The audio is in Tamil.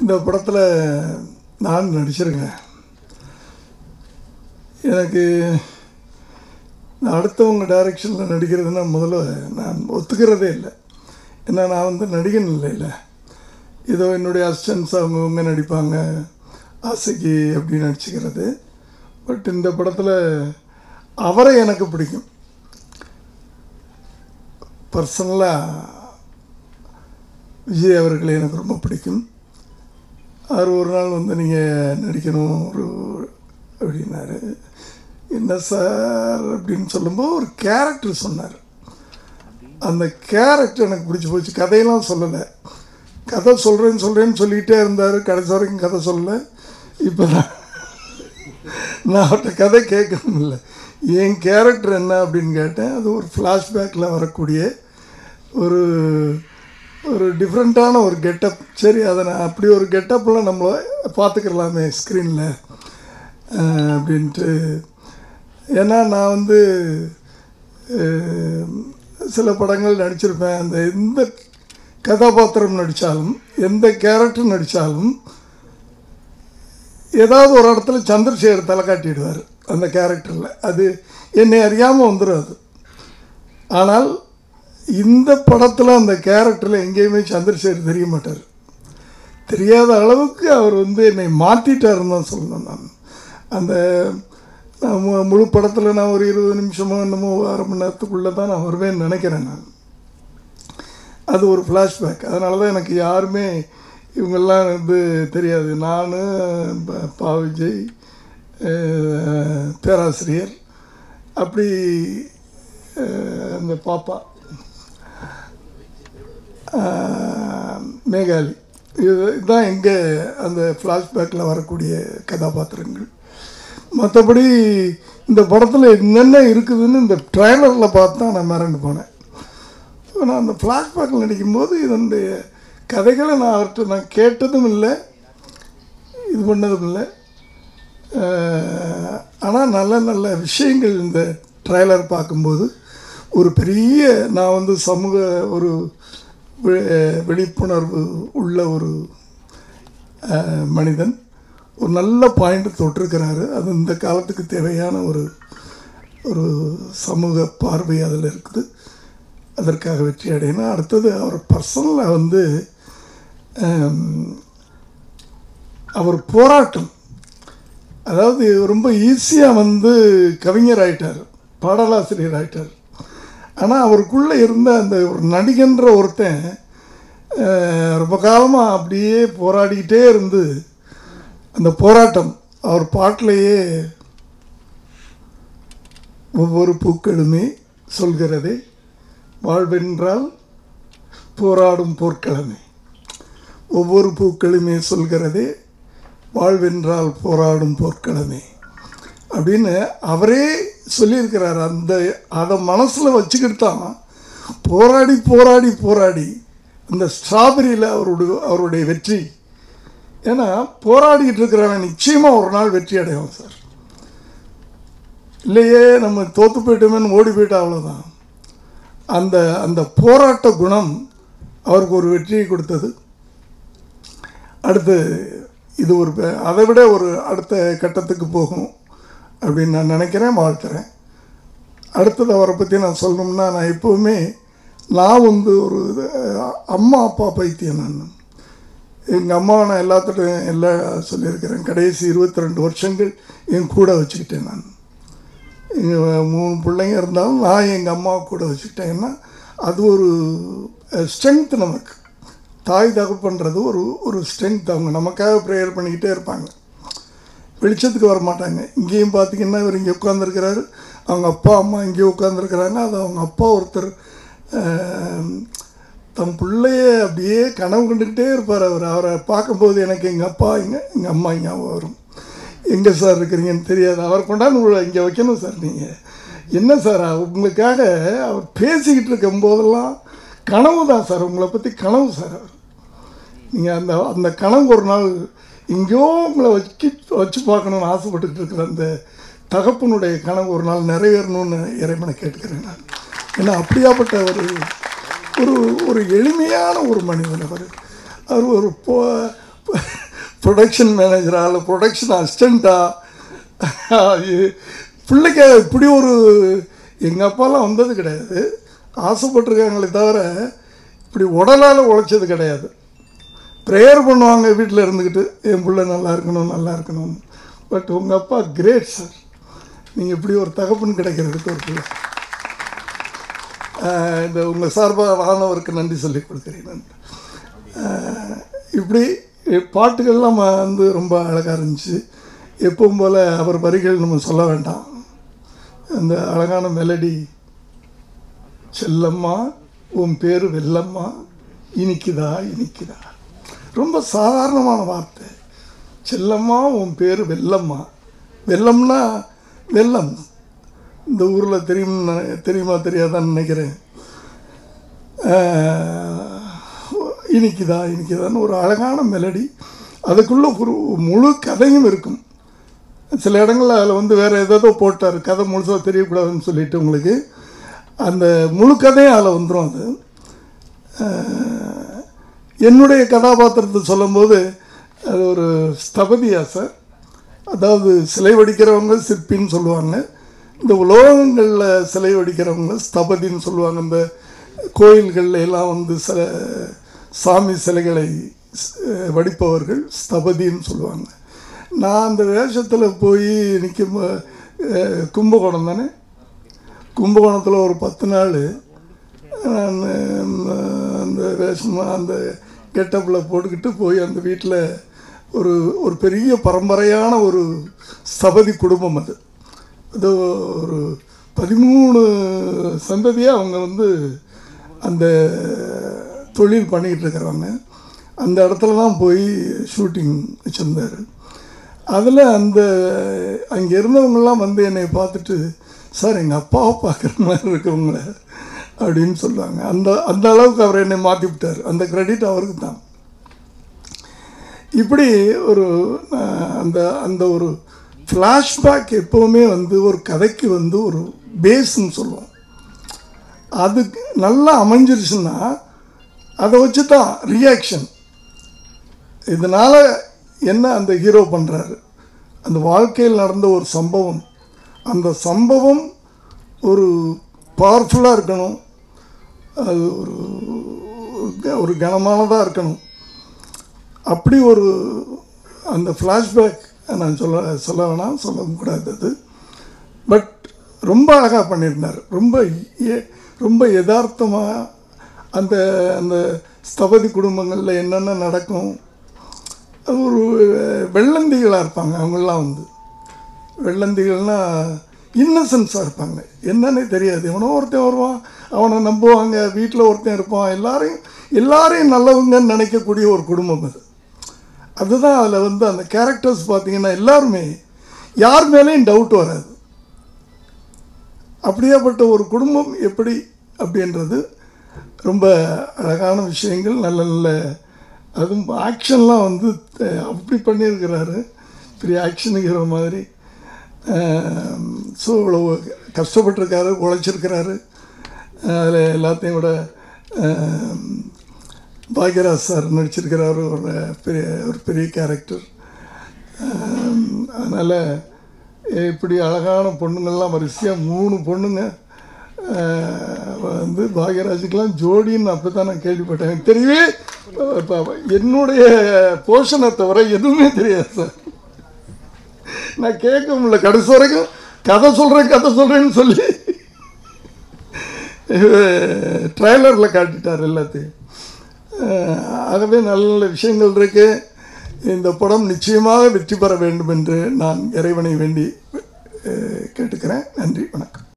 இந்த படத்தில் நான் நடிச்சிருக்கேன் எனக்கு நான் அடுத்தவங்க டைரக்ஷனில் நடிக்கிறதுனா முதல்ல நான் ஒத்துக்கிறதே இல்லை ஏன்னா நான் வந்து நடிகன் இல்லைல்ல ஏதோ என்னுடைய அசிஸ்டன்ஸ் அவங்கவுங்க நடிப்பாங்க ஆசைக்கு அப்படி நடிச்சுக்கிறது பட் இந்த படத்தில் அவரை எனக்கு பிடிக்கும் பர்சனலாக விஜய் அவர்களை எனக்கு ரொம்ப பிடிக்கும் அவர் ஒரு நாள் வந்து நீங்கள் நடிக்கணும் ஒரு அப்படின்னாரு என்ன சார் அப்படின்னு சொல்லும்போது ஒரு கேரக்டர் சொன்னார் அந்த கேரக்டர் எனக்கு பிடிச்சி போச்சு கதையெல்லாம் சொல்லலை கதை சொல்கிறேன்னு சொல்கிறேன்னு சொல்லிகிட்டே இருந்தார் கடைசி வரைக்கும் கதை சொல்லலை இப்போ நான் நான் அவர்கிட்ட கதை கேட்கணும் இல்லை என் கேரக்டர் என்ன அப்படின்னு கேட்டேன் அது ஒரு ஃப்ளாஷ்பேக்கில் வரக்கூடிய ஒரு ஒரு டிஃப்ரெண்ட்டான ஒரு கெட்டப் சரி அதை நான் அப்படி ஒரு கெட்டப்பில் நம்மள பார்த்துக்கலாமே ஸ்க்ரீனில் அப்படின்ட்டு ஏன்னா நான் வந்து அஹ், சில படங்கள் நடிச்சிருப்பேன் அந்த எந்த கதாபாத்திரம் நடித்தாலும் எந்த கேரக்டர் நடித்தாலும் ஏதாவது ஒரு இடத்துல சந்திரசேகர் தலை காட்டிடுவார் அந்த கேரக்டரில் அது என்னை அறியாமல் வந்துடும் அது ஆனால் இந்த படத்தில் அந்த கேரக்டரில் எங்கேயுமே சந்திரசேகர் தெரிய மாட்டார் தெரியாத அளவுக்கு அவர் வந்து என்னை மாற்றிட்டாருன்னு தான் சொல்லணும் நான் அந்த நான் மு- முழு படத்தில் நான் ஒரு இருபது நிமிஷமோ என்னமோ அரை மணி நேரத்துக்குள்ளே தான் நான் வருவேன்னு நினைக்கிறேன் நான் அது ஒரு ஃப்ளாஷ்பேக் அதனால தான் எனக்கு யாருமே இவங்கெல்லாம் வந்து தெரியாது நான் ப- பா விஜய் அஹ், பேராசிரியர் அப்படி அஹ், அந்த பாப்பா அஹ், மேகாலி இது இதுதான் எங்கே அந்த ஃப்ளாஷ்பேக்கில் வரக்கூடிய கதாபாத்திரங்கள் மற்றபடி இந்த படத்தில் என்னென்ன இருக்குதுன்னு இந்த ட்ரைலரில் பார்த்து தான் நான் மிரண்டு போனேன் ஸோ நான் அந்த ஃப்ளாஷ்பேக்கில் நடிக்கும்போது இதனுடைய கதைகளை நான் அவர்கிட்ட நான் கேட்டதும் இல்லை இது பண்ணதும் இல்லை ஆனால் நல்ல நல்ல விஷயங்கள் இந்த ட்ரைலர் பார்க்கும்போது ஒரு பெரிய நான் வந்து சமூக ஒரு வி- விழிப்புணர்வு உள்ள ஒரு அஹ், மனிதன் ஒரு நல்ல பாயிண்ட் தொட்டிருக்கிறாரு அது இந்த காலத்துக்கு தேவையான ஒரு ஒரு சமூக பார்வை அதில் இருக்குது அதற்காக வெற்றி அடையணும் அடுத்தது அவர் பர்சனலாக வந்து ஹம், அவர் போராட்டம் அதாவது ரொம்ப ஈஸியாக வந்து கவிஞர் ஆயிட்டார் பாடலாசிரியர் ஆயிட்டார் ஆனால் அவருக்குள்ளே இருந்த அந்த ஒரு நடிகன்ற ஒருத்தன் அஹ், ரொம்ப காலமாக அப்படியே போராடிக்கிட்டே இருந்து அந்த போராட்டம் அவர் பாட்டிலேயே ஒவ்வொரு பூக்களுமே சொல்கிறதே வாழ்வென்றால் போராடும் போர்க்களமே ஒவ்வொரு பூக்களுமே சொல்கிறதே வாழ்வென்றால் போராடும் போர்க்களமே அப்படின்னு அவரே சொல்லியிருக்கிறார் அந்த அதை மனசில் வச்சுக்கிட்டு தான் போராடி போராடி போராடி அந்த ஸ்ட்ராபெரியில் அவருடைய அவருடைய வெற்றி ஏன்னா போராடிக்கிட்டு இருக்கிறவன் நிச்சயமாக ஒரு நாள் வெற்றி அடைவான் சார் இல்லையே நம்ம தோற்று போயிட்டோமேன்னு ஓடி போயிட்டா அவ்வளோதான் அந்த அந்த போராட்ட குணம் அவருக்கு ஒரு வெற்றியை கொடுத்தது அடுத்து இது ஒரு பெ- அதை விட ஒரு அடுத்த கட்டத்துக்கு போகும் அப்படின்னு நான் நினைக்கிறேன் வாழ்த்துறேன் அடுத்தது அவரை பற்றி நான் சொல்லணும்னா நான் எப்போவுமே நான் வந்து ஒரு இது, அம்மா அப்பா பைத்தியம் நான் எங்கள் அம்மாவை நான் எல்லாத்துட்டும் எல்லாம் சொல்லியிருக்கிறேன் கடைசி இருபத்தி ரெண்டு வருஷங்கள் என் கூட வச்சுக்கிட்டேன் நான் எங்கள் மூணு பிள்ளைங்க இருந்தாலும் நான் எங்கள் அம்மாவை கூட வச்சுக்கிட்டேன்னா அது ஒரு ஸ்ட்ரென்த் நமக்கு தாய் தகப்பன்றது ஒரு ஒரு ஸ்ட்ரென்த் அவங்க நமக்காக ப்ரேயர் பண்ணிக்கிட்டே இருப்பாங்க வெளிச்சத்துக்கு வர மாட்டாங்க இங்கேயும் பார்த்தீங்கன்னா இவர் இங்கே உட்காந்துருக்கிறாரு அவங்க அப்பா அம்மா இங்கேயே உட்காந்துருக்கிறாங்க அது அவங்க அப்பா ஒருத்தர் ஆம், தன் பிள்ளைய அப்படியே கனவு கண்டுக்கிட்டே இருப்பார் அவர் அவரை பார்க்கும்போது எனக்கு எங்கள் அப்பா இங்கே எங்கள் அம்மா ஞாபகம் வரும் எங்கே சார் இருக்கிறீங்கன்னு தெரியாது அவர் கொண்டாந்து உங்களை இங்கே வைக்கணும் சார் நீங்கள் என்ன சார் உங்களுக்காக அவர் பேசிக்கிட்டு இருக்கும் போதெல்லாம் கனவு தான் சார் உங்களை பற்றி கனவு சார் அவர் நீங்கள் அந்த அந்த கனவு ஒரு நாள் எங்கேயோ உங்களை வச்சு வச்சு பார்க்கணுன்னு ஆசைப்பட்டுக்கிட்டு இருக்கிற அந்த தகப்பனுடைய கனவு ஒரு நாள் நிறைவேறணும்னு இறைவனை கேட்டுக்கிறேன் நான் ஏன்னா அப்படியாப்பட்ட ஒரு ஒரு ஒரு எளிமையான ஒரு மனிதன் அவர் அவர் ஒரு போ ப்ரொடக்ஷன் மேனேஜரா இல்லை ப்ரொடக்ஷன் அசிஸ்டண்ட்டா பிள்ளைக்கு இப்படி ஒரு எங்கள் அப்பாலாம் வந்தது கிடையாது ஆசைப்பட்டிருக்காங்களே தவிர இப்படி உடலால் உழைச்சது கிடையாது ப்ரேயர் பண்ணுவாங்க வீட்டில் இருந்துக்கிட்டு என் பிள்ளை நல்லா இருக்கணும் நல்லா இருக்கணும்னு பட் உங்கள் அப்பா கிரேட் சார் நீங்கள் இப்படி ஒரு தகப்பன் கிடைக்கிறதுக்கு ஒரு பிள்ளை ஆஹ் இந்த உங்கள் சார்பாக ஆனவருக்கு நன்றி சொல்லி கொடுக்குறேன் நான் ஆஹ் இப்படி பாட்டுகள்லாம் வந்து ரொம்ப அழகாக இருந்துச்சு எப்பவும் போல் அவர் வரிகள் நம்ம சொல்ல வேண்டாம் அந்த அழகான மெலடி செல்லம்மா உன் பேர் வெல்லம்மா இனிக்குதா இனிக்குதா ரொம்ப சாதாரணமான வார்த்தை செல்லம்மா உன் பேர் வெல்லம்மா வெல்லம்னா வெல்லம் இந்த ஊரில் தெரியும் தெரியுமா தெரியாதான்னு நினைக்கிறேன் ஆஹ், இனிக்குதா இனிக்குதான்னு ஒரு அழகான மெலடி அதுக்குள்ளே ஒரு முழு கதையும் இருக்கும் சில இடங்களில் அதில் வந்து வேறு ஏதோ போட்டார் கதை முழுசாக தெரியக்கூடாதுன்னு சொல்லிட்டு உங்களுக்கு அந்த முழு கதையும் அதில் வந்துடும் அது ஆஹ், என்னுடைய கதாபாத்திரத்தை சொல்லும்போது அது ஒரு ஸ்தபதியா சார் அதாவது சிலை வடிக்கிறவங்க சிற்பின்னு சொல்லுவாங்க இந்த உலோகங்களில் சிலை வடிக்கிறவங்க ஸ்தபதின்னு சொல்லுவாங்க இந்த கோயில்கள்ல எல்லாம் வந்து சில சாமி சிலைகளை ஸ்- வடிப்பவர்கள் ஸ்தபதின்னு சொல்லுவாங்க நான் அந்த வேஷத்தில் போய் நிற்கும் அஹ், கும்பகோணம் தானே கும்பகோணத்தில் ஒரு பத்து நாள் நான் அந்த வேஷம் அந்த கெட்டப்பில் போட்டுக்கிட்டு போய் அந்த வீட்டில் ஒரு ஒரு பெரிய பரம்பரையான ஒரு ஸ்தபதி குடும்பம் அது அது ஒரு பதிமூணு சந்ததியாக அவங்க வந்து அந்த தொழில் பண்ணிக்கிட்டு இருக்கிறாங்க அந்த இடத்துல தான் போய் ஷூட்டிங் வச்சுருந்தார் அதில் அந்த அங்கே இருந்தவங்கெல்லாம் வந்து என்னை பார்த்துட்டு சார் எங்கள் அப்பாவை பார்க்குற மாதிரி இருக்கவங்கள அப்படின்னு சொல்லுவாங்க அந்த அந்த அளவுக்கு அவர் என்னை மாற்றி விட்டார் அந்த கிரெடிட் அவருக்கு தான் இப்படி ஒரு அஹ், அந்த அந்த ஒரு ஃப்ளாஷ்பேக் எப்போவுமே வந்து ஒரு கதைக்கு வந்து ஒரு பேஸ்ன்னு சொல்லுவோம் அதுக்கு நல்லா அமைஞ்சிருச்சுன்னா அதை வச்சு தான் ரியாக்ஷன் இதனால் என்ன அந்த ஹீரோ பண்ணுறாரு அந்த வாழ்க்கையில் நடந்த ஒரு சம்பவம் அந்த சம்பவம் ஒரு பவர்ஃபுல்லாக இருக்கணும் அது ஒரு ஒரு கனமானதாக இருக்கணும் அப்படி ஒரு அந்த ஃப்ளாஷ்பேக் நான் சொல்ல சொல்ல வேணாம் சொல்லவும் கூடாது அது பட் ரொம்ப அழகாக பண்ணியிருந்தார் ரொம்ப எ- ரொம்ப யதார்த்தமாக அந்த அந்த ஸ்தபதி குடும்பங்களில் என்னென்ன நடக்கும் அது ஒரு வெள்ளந்திகளாக இருப்பாங்க அவங்கெல்லாம் வந்து வெள்ளந்திகள்னா இன்னசென்ஸாக இருப்பாங்க என்னன்னே தெரியாது எவனோ ஒருத்தன் வருவான் அவனை நம்புவாங்க வீட்டில் ஒருத்தன் இருப்பான் எல்லாரையும் எல்லாரையும் நல்லவங்கன்னு நினைக்கக்கூடிய ஒரு குடும்பம் அது அதுதான் அதில் வந்து அந்த கேரக்டர்ஸ் பார்த்தீங்கன்னா எல்லாருமே யார் மேலேயும் டவுட் வராது அப்படியாப்பட்ட ஒரு குடும்பம் எப்படி அப்படின்றது ரொம்ப அழகான விஷயங்கள் நல்ல நல்ல அதுவும் ஆக்ஷன்லாம் வந்து அஹ், அப்படி பண்ணியிருக்கிறாரு பெரிய ஆக்ஷனுங்கிற மாதிரி ஸோ இவ்வளோ கஷ்டப்பட்டிருக்காரு உழைச்சிருக்கிறாரு அதில் எல்லாத்தையும் விட அஹ், பாக்யராஜ் சார் நடிச்சிருக்கிறாரு ஒரு பெரிய ஒரு பெரிய கேரக்டர் அதனால் இப்படி அழகான பொண்ணுங்கள்லாம் வரிசையாக மூணு பொண்ணுங்க அஹ், வந்து பாக்யராஜுக்கெல்லாம் ஜோடின்னு அப்போ தான் நான் கேள்விப்பட்டேன் எனக்கு தெரியவே இப்ப என்னுடைய போஷனை தவிர எதுவுமே தெரியாது சார் நான் கேட்க முடியல கடைசி வரைக்கும் கதை சொல்கிறேன் கதை சொல்கிறேன்னு சொல்லி ட்ரைலரில் காட்டிட்டார் எல்லாத்தையும் அஹ், ஆகவே நல்ல நல்ல விஷயங்கள் இருக்கு இந்த படம் நிச்சயமாக வெற்றி பெற வேண்டும் என்று நான் இறைவனை வேண்டி அஹ், கேட்டுக்கிறேன் நன்றி வணக்கம்